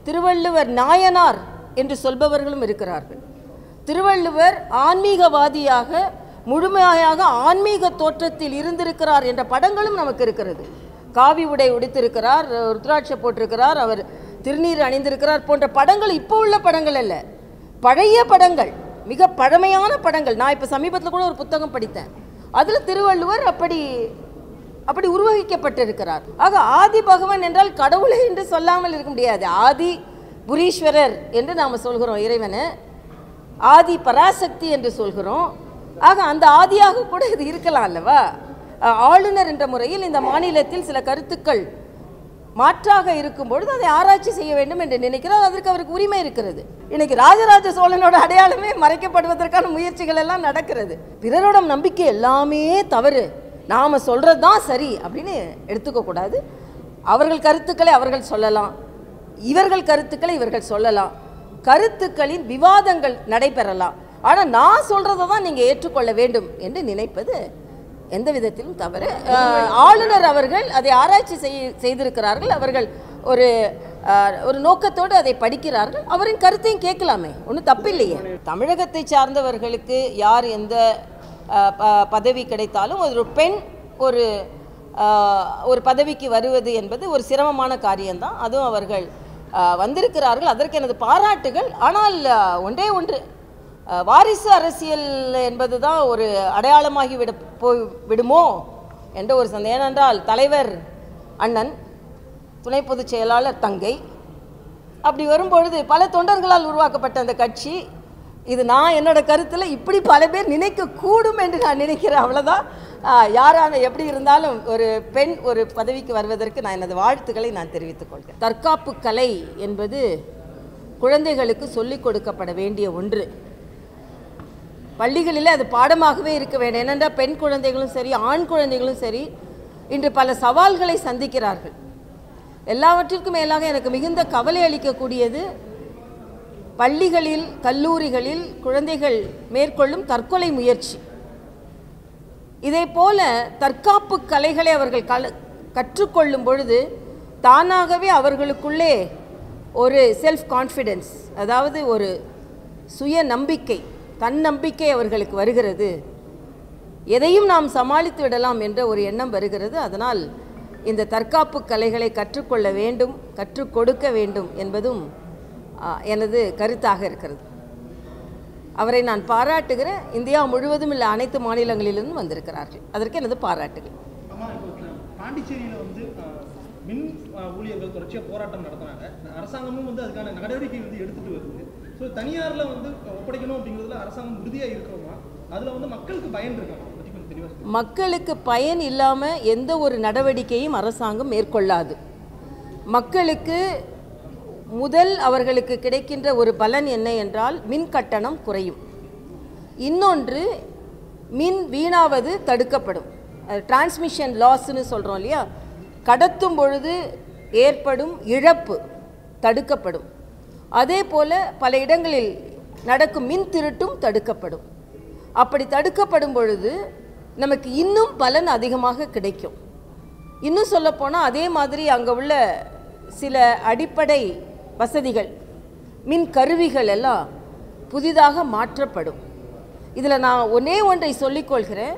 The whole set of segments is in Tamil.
திருவள்ளுவர் நாயனார் என்று சொல்பவர்களும் இருக்கிறார்கள் திருவள்ளுவர் ஆன்மீகவாதியாக முழுமையாக ஆன்மீக தோற்றத்தில் இருந்திருக்கிறார் என்ற படங்களும் நமக்கு இருக்கிறது காவி உடை உடுத்திருக்கிறார் ருத்ராட்ச போட்டிருக்கிறார் அவர் திருநீர் அணிந்திருக்கிறார் போன்ற படங்கள் இப்போ உள்ள படங்கள் அல்ல பழைய படங்கள் மிக பழமையான படங்கள் நான் இப்போ சமீபத்தில் கூட ஒரு புத்தகம் படித்தேன் அதில் திருவள்ளுவர் அப்படி அப்படி உருவகிக்கப்பட்டிருக்கிறார் ஆக ஆதி பகவான் என்றால் கடவுளை என்று சொல்லாமல் இருக்க முடியாது ஆதி புரீஸ்வரர் என்று நாம் சொல்கிறோம் இறைவனை ஆதி பராசக்தி என்று சொல்கிறோம் ஆக அந்த ஆதியாக கூட இது இருக்கலாம் அல்லவா அஹ், ஆளுநர் என்ற முறையில் இந்த மாநிலத்தில் சில கருத்துக்கள் மாற்றாக இருக்கும் பொழுது அதை ஆராய்ச்சி செய்ய வேண்டும் என்று நினைக்கிறார் அதற்கு அவருக்கு உரிமை இருக்கிறது இன்னைக்கு ராஜராஜ சோழனோட அடையாளமே மறைக்கப்படுவதற்கான முயற்சிகள் எல்லாம் நடக்கிறது பிறரோட நம்பிக்கை எல்லாமே தவறு நாம சொல்றது தான் சரி அப்படின்னு எடுத்துக்க கூடாது அவர்கள் கருத்துக்களை அவர்கள் சொல்லலாம் இவர்கள் கருத்துக்களை இவர்கள் சொல்லலாம் கருத்துக்களின் விவாதங்கள் நடைபெறலாம் ஆனால் நான் சொல்றதை தான் நீங்கள் ஏற்றுக்கொள்ள வேண்டும் என்று நினைப்பது எந்த விதத்திலும் தவறு அஹ், ஆளுநர் அவர்கள் அதை ஆராய்ச்சி செய் செய்திருக்கிறார்கள் அவர்கள் ஒரு அஹ், ஒரு நோக்கத்தோடு அதை படிக்கிறார்கள் அவரின் கருத்தையும் கேட்கலாமே ஒன்றும் தப்பில்லையே தமிழகத்தை சார்ந்தவர்களுக்கு யார் எந்த அஹ், ப- பதவி கிடைத்தாலும் ஒரு பெண் ஒரு அஹ், ஒரு பதவிக்கு வருவது என்பது ஒரு சிரமமான காரியம்தான் அதுவும் அவர்கள் அஹ், வந்திருக்கிறார்கள் அதற்கு எனது பாராட்டுகள் ஆனால் அஹ், ஒன்றே ஒன்று அஹ், வாரிசு அரசியல் என்பது தான் ஒரு அடையாளமாகி விட போய் விடுமோ என்ற ஒரு சந்தேகம் ஏனென்றால் தலைவர் அண்ணன் துணை பொதுச் செயலாளர் தங்கை அப்படி வரும்பொழுது பல தொண்டர்களால் உருவாக்கப்பட்ட அந்த கட்சி இது நான் என்னோட கருத்தில் இப்படி பல பேர் நினைக்க கூடும் என்று நான் நினைக்கிறேன் அவ்வளோதான் ஆஹ், யாரான எப்படி இருந்தாலும் ஒரு பெண் ஒரு பதவிக்கு வருவதற்கு நான் எனது வாழ்த்துக்களை நான் தெரிவித்துக் கொள்கிறேன் தற்காப்பு கலை என்பது குழந்தைகளுக்கு சொல்லிக் கொடுக்கப்பட வேண்டிய ஒன்று பள்ளிகளில் அது பாடமாகவே இருக்க வேண்டும் ஏனென்றால் பெண் குழந்தைகளும் சரி ஆண் குழந்தைகளும் சரி இன்று பல சவால்களை சந்திக்கிறார்கள் எல்லாவற்றிற்கும் மேலாக எனக்கு மிகுந்த கவலை அளிக்கக்கூடியது பள்ளிகளில் கல்லூரிகளில் குழந்தைகள் மேற்கொள்ளும் தற்கொலை முயற்சி இதே போல தற்காப்பு கலைகளை அவர்கள் கல கற்றுக்கொள்ளும் பொழுது தானாகவே அவர்களுக்குள்ளே ஒரு செல்ஃப் கான்ஃபிடென்ஸ் அதாவது ஒரு சுய நம்பிக்கை தன்னம்பிக்கை அவர்களுக்கு வருகிறது எதையும் நாம் சமாளித்து விடலாம் என்ற ஒரு எண்ணம் வருகிறது அதனால் இந்த தற்காப்பு கலைகளை கற்றுக்கொள்ள வேண்டும் கற்றுக் கொடுக்க வேண்டும் என்பதும் ஆ, எனது கருத்தாக இருக்கிறது அவரை நான் பாராட்டுகிறேன் இந்தியா முழுவதும் உள்ள அனைத்து மாநிலங்களிலிருந்தும் வந்திருக்கிறார்கள் அதற்கு எனது பாராட்டுகள் ஆமா இப்போ பாண்டிச்சேரியில வந்து அஹ், மின் அஹ், ஊழியர்கள் தொடர்ச்சியா போராட்டம் நடத்துனாங்க அரசாங்கமும் வந்து அதுக்கான நடவடிக்கை வந்து எடுத்துட்டு வருது ஸோ தனியார்ல வந்து ஒப்படைக்கணும் அப்படிங்கிறதுல அரசாங்கம் உறுதியா இருக்கிறோமா அதுல வந்து மக்களுக்கு பயன் இருக்கா அதை பத்தி கொஞ்சம் தெளிவா சொல்லுங்க. மக்களுக்கு பயன் இல்லாமல் எந்த ஒரு நடவடிக்கையும் அரசாங்கம் மேற்கொள்ளாது மக்களுக்கு முதல் அவர்களுக்கு கிடைக்கின்ற ஒரு பலன் என்ன என்றால் மின் கட்டணம் குறையும் இன்னொன்று மின் வீணாவது தடுக்கப்படும் டிரான்ஸ்மிஷன் லாஸ்ன்னு சொல்கிறோம் இல்லையா கடத்தும் பொழுது ஏற்படும் இழப்பு தடுக்கப்படும் அதே போல் பல இடங்களில் நடக்கும் மின் திருட்டும் தடுக்கப்படும் அப்படி தடுக்கப்படும் பொழுது நமக்கு இன்னும் பலன் அதிகமாக கிடைக்கும் இன்னும் சொல்லப்போனால் அதே மாதிரி அங்கே உள்ள சில அடிப்படை வசதிகள் மின் கருவிகள் எல்லாம் புதிதாக மாற்றப்படும் இதில் நான் ஒன்றே ஒன்றை சொல்லிக்கொள்கிறேன்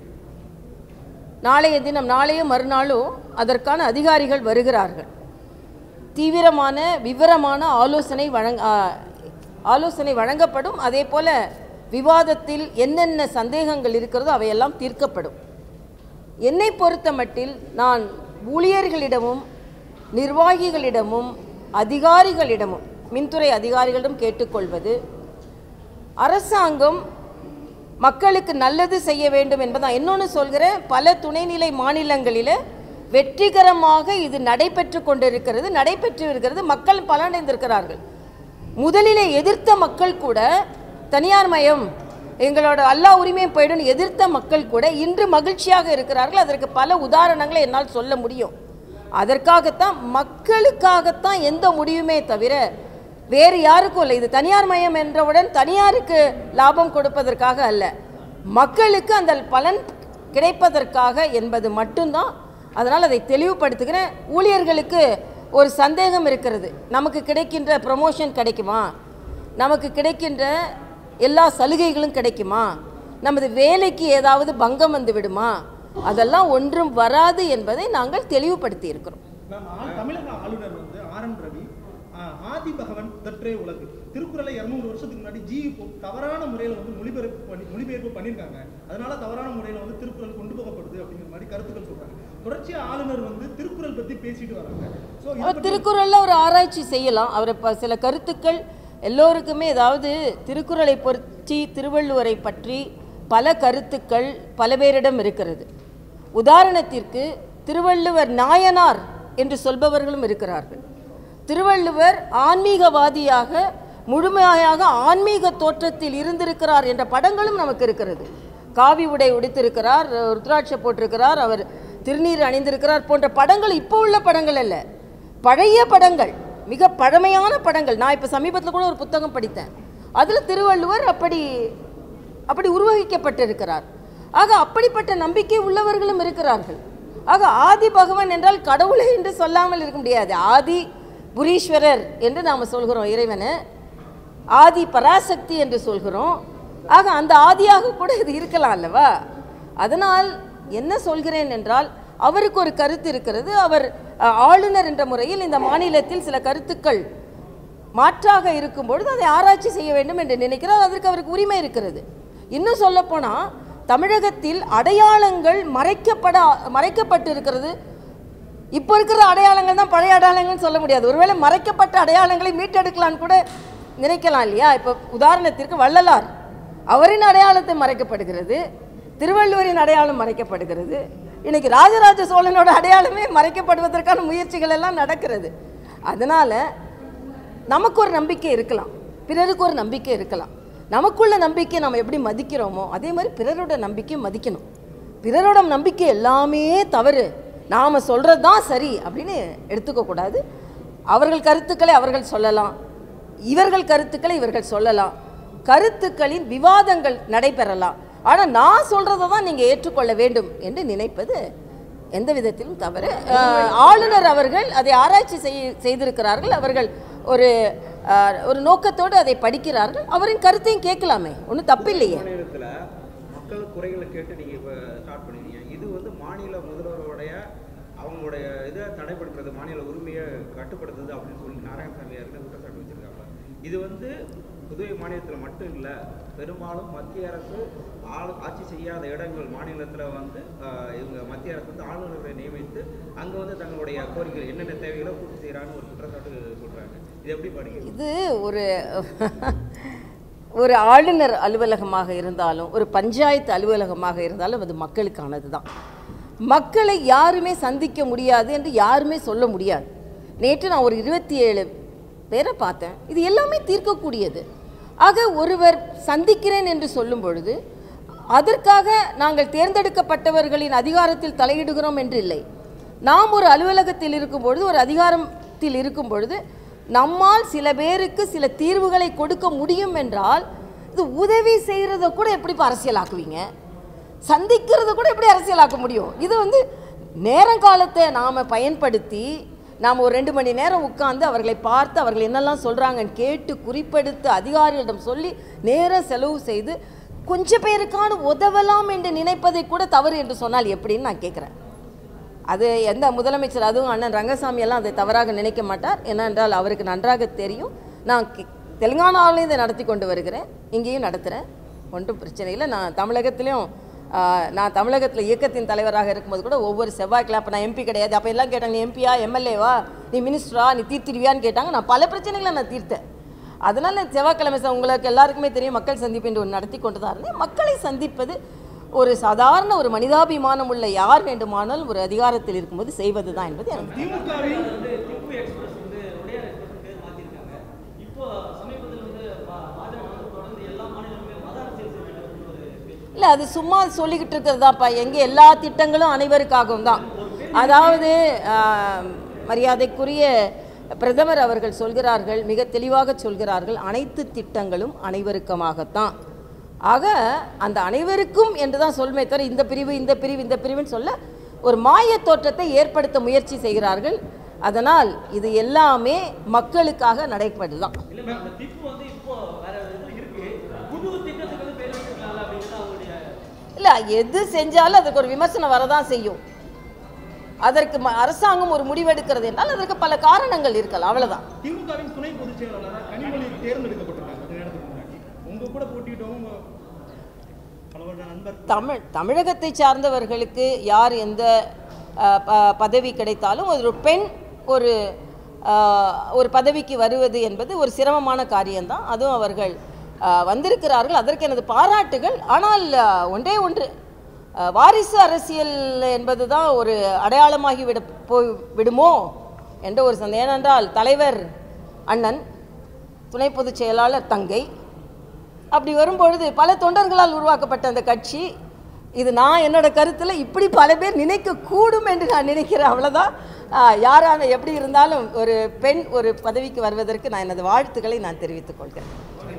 நாளைய தினம் நாளைய மறுநாளும் அதற்கான அதிகாரிகள் வருகிறார்கள் தீவிரமான விவரமான ஆலோசனை வழங்க ஆ, ஆலோசனை வழங்கப்படும் அதே போல விவாதத்தில் என்னென்ன சந்தேகங்கள் இருக்கிறதோ அவையெல்லாம் தீர்க்கப்படும் என்னை பொறுத்த மட்டில் நான் ஊழியர்களிடமும் நிர்வாகிகளிடமும் அதிகாரிகளிடமும் மின்துறை அதிகாரிகளிடம் கேட்டுக்கொள்வது அரசாங்கம் மக்களுக்கு நல்லது செய்ய வேண்டும் என்பதான் இன்னொன்று சொல்கிறேன் பல துணைநிலை மாநிலங்களில் வெற்றிகரமாக இது நடைபெற்று கொண்டிருக்கிறது நடைபெற்று இருக்கிறது மக்கள் பலனடைந்திருக்கிறார்கள் முதலிலே எதிர்த்த மக்கள் கூட தனியார் மயம் எங்களோட எல்லா உரிமையும் போயிடும் எதிர்த்த மக்கள் கூட இன்று மகிழ்ச்சியாக இருக்கிறார்கள் அதற்கு பல உதாரணங்களை என்னால் சொல்ல முடியும் அதற்காகத்தான் மக்களுக்காகத்தான் எந்த முடிவுமே தவிர வேறு யாருக்கும் இல்லை இது தனியார் மயம் என்றவுடன் தனியாருக்கு லாபம் கொடுப்பதற்காக அல்ல மக்களுக்கு அந்த பலன் கிடைப்பதற்காக என்பது மட்டும்தான் அதனால் அதை தெளிவுபடுத்துகிறேன் ஊழியர்களுக்கு ஒரு சந்தேகம் இருக்கிறது நமக்கு கிடைக்கின்ற ப்ரமோஷன் கிடைக்குமா நமக்கு கிடைக்கின்ற எல்லா சலுகைகளும் கிடைக்குமா நமது வேலைக்கு ஏதாவது பங்கம் வந்து விடுமா அதெல்லாம் ஒன்றும் வராது என்பதை நாங்கள் தெளிவுபடுத்தி இருக்கிறோம் மேம் ஆள் தமிழக ஆளுநர் வந்து ஆர் என் ரவி ஆஹ், ஆதி பகவன் தற்றே உலகு திருக்குறளை இருநூறு வருஷத்துக்கு முன்னாடி ஜி தவறான முறையில் வந்து மொழிபெயர்ப்பு பண்ணி மொழிபெயர்ப்பு பண்ணியிருக்காங்க அதனால தவறான முறையில் வந்து திருக்குறள் கொண்டு போகப்படுது அப்படிங்கிற மாதிரி கருத்துக்கள் சொல்றாங்க தொடர்ச்சியா ஆளுநர் வந்து திருக்குறள் பத்தி பேசிட்டு வராங்க ஸோ அவர் திருக்குறளில் ஒரு ஆராய்ச்சி செய்யலாம் அவர் இப்போ சில கருத்துக்கள் எல்லோருக்குமே ஏதாவது திருக்குறளை பற்றி திருவள்ளுவரை பற்றி பல கருத்துக்கள் பல பேரிடம் இருக்கிறது உதாரணத்திற்கு திருவள்ளுவர் நாயனார் என்று சொல்பவர்களும் இருக்கிறார்கள் திருவள்ளுவர் ஆன்மீகவாதியாக முழுமையாக ஆன்மீக தோற்றத்தில் இருந்திருக்கிறார் என்ற படங்களும் நமக்கு இருக்கிறது காவி உடை உடுத்திருக்கிறார் ருத்ராட்ச போட்டிருக்கிறார் அவர் திருநீர் அணிந்திருக்கிறார் போன்ற படங்கள் இப்போ உள்ள படங்கள் அல்ல பழைய படங்கள் மிக பழமையான படங்கள் நான் இப்போ சமீபத்தில் கூட ஒரு புத்தகம் படித்தேன் அதில் திருவள்ளுவர் அப்படி அப்படி உருவகிக்கப்பட்டிருக்கிறார் ஆக அப்படிப்பட்ட நம்பிக்கை உள்ளவர்களும் இருக்கிறார்கள் ஆக ஆதி பகவான் என்றால் கடவுளை என்று சொல்லாமல் இருக்க முடியாது ஆதி புரீஸ்வரர் என்று நாம் சொல்கிறோம் இறைவனை ஆதி பராசக்தி என்று சொல்கிறோம் ஆக அந்த ஆதியாக கூட இது இருக்கலாம் அல்லவா அதனால் என்ன சொல்கிறேன் என்றால் அவருக்கு ஒரு கருத்து இருக்கிறது அவர் அஹ், ஆளுநர் என்ற முறையில் இந்த மாநிலத்தில் சில கருத்துக்கள் மாற்றாக இருக்கும் பொழுது அதை ஆராய்ச்சி செய்ய வேண்டும் என்று நினைக்கிறார் அதற்கு அவருக்கு உரிமை இருக்கிறது இன்னும் சொல்லப்போனால் தமிழகத்தில் அடையாளங்கள் மறைக்கப்பட மறைக்கப்பட்டு இருக்கிறது இப்போ இருக்கிற அடையாளங்கள் தான் பழைய அடையாளங்கள்னு சொல்ல முடியாது ஒருவேளை மறைக்கப்பட்ட அடையாளங்களை மீட்டெடுக்கலான்னு கூட நினைக்கலாம் இல்லையா இப்போ உதாரணத்திற்கு வள்ளலார் அவரின் அடையாளத்தை மறைக்கப்படுகிறது திருவள்ளுவரின் அடையாளம் மறைக்கப்படுகிறது இன்னைக்கு ராஜராஜ சோழனோட அடையாளமே மறைக்கப்படுவதற்கான முயற்சிகள் எல்லாம் நடக்கிறது அதனால நமக்கு ஒரு நம்பிக்கை இருக்கலாம் பிறருக்கு ஒரு நம்பிக்கை இருக்கலாம் நமக்குள்ள நம்பிக்கை நம்ம எப்படி மதிக்கிறோமோ அதே மாதிரி பிறரோட நம்பிக்கையும் மதிக்கணும் பிறரோட நம்பிக்கை எல்லாமே தவறு நாம் சொல்கிறது தான் சரி அப்படின்னு எடுத்துக்க கூடாது அவர்கள் கருத்துக்களை அவர்கள் சொல்லலாம் இவர்கள் கருத்துக்களை இவர்கள் சொல்லலாம் கருத்துக்களின் விவாதங்கள் நடைபெறலாம் ஆனால் நான் சொல்கிறத தான் நீங்கள் ஏற்றுக்கொள்ள வேண்டும் என்று நினைப்பது எந்த விதத்திலும் தவறு அஹ், ஆளுநர் அவர்கள் அதை ஆராய்ச்சி செய் செய்திருக்கிறார்கள் அவர்கள் ஒரு அஹ், ஒரு நோக்கத்தோடு அதை படிக்கிறார்கள் அவரின் கருத்தையும் கேட்கலாமே ஒன்றும் தப்பில்லையே மாநிலத்தில் மக்கள் குறைகளை கேட்டு நீங்கள் இப்போ ஸ்டார்ட் பண்ணிருக்கீங்க இது வந்து மாநில முதல்வருடைய அவங்களுடைய இதை தடைப்படுத்துறது மாநில உரிமையை கட்டுப்படுத்துது அப்படின்னு சொல்லி நாராயணசாமி அவர்கள் குற்றச்சாட்டு வச்சிருக்காங்க இது வந்து புதுவை மாநிலத்தில் மட்டும் இல்லை பெரும்பாலும் மத்திய அரசு ஆள் ஆட்சி செய்யாத இடங்கள் மாநிலத்தில் வந்து ஆஹ், இவங்க மத்திய அரசு வந்து ஆளுநரை நியமித்து அங்கே வந்து தங்களுடைய கோரிக்கைகள் என்னென்ன தேவைகளோ பூர்த்தி செய்கிறான்னு ஒரு குற்றச்சாட்டு சொல்கிறாங்க இது எப்படி படிக்கிறது இது ஒரு ஒரு ஆளுநர் அலுவலகமாக இருந்தாலும் ஒரு பஞ்சாயத்து அலுவலகமாக இருந்தாலும் அது மக்களுக்கானது தான் மக்களை யாருமே சந்திக்க முடியாது என்று யாருமே சொல்ல முடியாது நேற்று நான் ஒரு இருபத்தி ஏழு பேரை பார்த்தேன் இது எல்லாமே தீர்க்கக்கூடியது ஆக ஒருவர் சந்திக்கிறேன் என்று சொல்லும் பொழுது அதற்காக நாங்கள் தேர்ந்தெடுக்கப்பட்டவர்களின் அதிகாரத்தில் தலையிடுகிறோம் என்று இல்லை நாம் ஒரு அலுவலகத்தில் இருக்கும் பொழுது ஒரு அதிகாரத்தில் இருக்கும் பொழுது நம்மால் சில பேருக்கு சில தீர்வுகளை கொடுக்க முடியும் என்றால் இது உதவி செய்கிறத கூட எப்படி இப்ப அரசியலாக்குவீங்க சந்திக்கிறத கூட எப்படி அரசியலாக்க முடியும் இது வந்து நேரங்காலத்தை நாம் பயன்படுத்தி நாம் ஒரு ரெண்டு மணி நேரம் உட்கார்ந்து அவர்களை பார்த்து அவர்கள் என்னெல்லாம் சொல்கிறாங்கன்னு கேட்டு குறிப்பெடுத்து அதிகாரிகளிடம் சொல்லி நேரம் செலவு செய்து கொஞ்சம் பேருக்கான உதவலாம் என்று நினைப்பதை கூட தவறு என்று சொன்னால் எப்படின்னு நான் கேட்குறேன் அது எந்த முதலமைச்சர் அதுவும் அண்ணன் ரங்கசாமி எல்லாம் அதை தவறாக நினைக்க மாட்டார் ஏனென்றால் அவருக்கு நன்றாக தெரியும் நான் கி- தெலுங்கானாவிலையும் இதை நடத்தி கொண்டு வருகிறேன் இங்கேயும் நடத்துகிறேன் ஒன்றும் பிரச்சனை இல்லை நான் தமிழகத்திலையும் ஆஹ், நான் தமிழகத்தில் இயக்கத்தின் தலைவராக இருக்கும்போது கூட ஒவ்வொரு செவ்வாய்க்கிழமை அப்போ நான் எம்பி கிடையாது அப்போ எல்லாம் கேட்டாங்க நீ எம்பியா எம்எல்ஏவா நீ மினிஸ்டரா நீ தீர்த்திடுவியான்னு கேட்டாங்க நான் பல பிரச்சனைகளை நான் தீர்த்தேன் அதனால் செவ்வாய்க்கிழமை ச- உங்களுக்கு எல்லாருக்குமே தெரியும் மக்கள் சந்திப்பு என்று ஒன்று நடத்தி கொண்டு தான் இருந்தேன் மக்களை சந்திப்பது ஒரு சாதாரண ஒரு மனிதாபிமானம் உள்ள யார் வேண்டுமானாலும் ஒரு அதிகாரத்தில் இருக்கும்போது செய்வது தான் என்பது எனக்கு திமுகவின் வந்து திப்பு எக்ஸ்பிரஸ் வந்து உடையார் எக்ஸ்பிரஸ் பேர் மாற்றிருக்காங்க இப்போ சமீபத்தில் வந்து பா- பாஜக வந்து தொடர்ந்து எல்லா மாநிலங்களுமே மத அரசியல் செய்ய வேண்டும் ஒரு பேச்சு இல்லை அது சும்மா சொல்லிக்கிட்டு இருக்கிறதாப்பா எங்கே எல்லா திட்டங்களும் அனைவருக்காகவும் தான் அதாவது ஆம், மரியாதைக்குரிய பிரதமர் அவர்கள் சொல்கிறார்கள் மிக தெளிவாக சொல்கிறார்கள் அனைத்து திட்டங்களும் அனைவருக்குமாகத்தான் ஆக அந்த அனைவருக்கும் என்று தான் சொல்மே தவிர இந்த பிரிவு இந்த பிரிவு இந்த பிரிவுன்னு சொல்ல ஒரு மாய தோற்றத்தை ஏற்படுத்த முயற்சி செய்கிறார்கள் அதனால் இது எல்லாமே மக்களுக்காக நடைபெறலாம் இல்ல மேம் அந்த திப்பு வந்து இப்போ வேற இது இருக்கு புது திட்டத்துக்கு வந்து பேர் வச்சிருக்கலாம்ல அப்படிங்கிறது அவங்களுடைய இல்லை எது செஞ்சாலும் அதுக்கு ஒரு விமர்சனம் வரதான் செய்யும் அதற்கு ம- அரசாங்கம் ஒரு முடிவெடுக்கிறது என்றால் அதற்கு பல காரணங்கள் இருக்கலாம் அவ்வளவுதான் திமுகவின் துணை பொதுச் செயலாளராக கனிமொழி தேர்ந்தெடுக்கப்பட்டிருக்காங்க கொஞ்ச நேரத்துக்கு முன்னாடி உங்க கூட போட்டிட்டவங்க பலவருட நண்பர் தமிழ் தமிழகத்தை சார்ந்தவர்களுக்கு யார் எந்த அஹ், ப- பதவி கிடைத்தாலும் ஒரு பெண் ஒரு அஹ், ஒரு பதவிக்கு வருவது என்பது ஒரு சிரமமான காரியம்தான் அதுவும் அவர்கள் அஹ், வந்திருக்கிறார்கள் அதற்கு எனது பாராட்டுகள் ஆனால் அஹ், ஒன்றே ஒன்று அஹ், வாரிசு அரசியல் என்பது தான் ஒரு அடையாளமாகி விட போய் விடுமோ என்ற ஒரு சந்தேகம் ஏனென்றால் தலைவர் அண்ணன் துணை பொதுச் செயலாளர் தங்கை அப்படி வரும்பொழுது பல தொண்டர்களால் உருவாக்கப்பட்ட அந்த கட்சி இது நான் என்னோட கருத்தில் இப்படி பல பேர் நினைக்க கூடும் என்று நான் நினைக்கிறேன் அவ்வளோதான் யாரான எப்படி இருந்தாலும் ஒரு பெண் ஒரு பதவிக்கு வருவதற்கு நான் எனது வாழ்த்துக்களை நான் தெரிவித்துக் கொள்கிறேன்